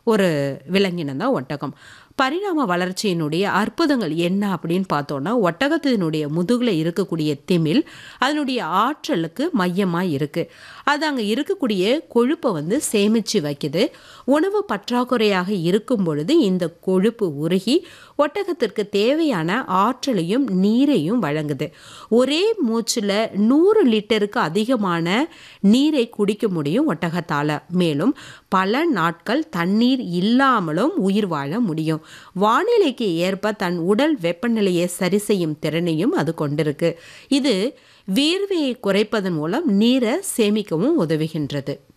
ஒரு விலங்கினம் தான் ஒட்டகம் பரிணாம வளர்ச்சியினுடைய அற்புதங்கள் என்ன அப்படின்னு பார்த்தோன்னா ஒட்டகத்தினுடைய முதுகில் இருக்கக்கூடிய திமில் அதனுடைய ஆற்றலுக்கு மையமாக இருக்குது அது அங்கே இருக்கக்கூடிய கொழுப்பை வந்து சேமித்து வைக்குது உணவு பற்றாக்குறையாக இருக்கும் பொழுது இந்த கொழுப்பு உருகி ஒட்டகத்திற்கு தேவையான ஆற்றலையும் நீரையும் வழங்குது ஒரே மூச்சில் நூறு லிட்டருக்கு அதிகமான நீரை குடிக்க முடியும் ஒட்டகத்தால் மேலும் பல நாட்கள் தண்ணீர் இல்லாமலும் உயிர் வாழ முடியும் வானிலைக்கு ஏற்ப தன் உடல் வெப்பநிலையை சரி செய்யும் திறனையும் அது கொண்டிருக்கு இது வியர்வையை குறைப்பதன் மூலம் நீரை சேமிக்கவும் உதவுகின்றது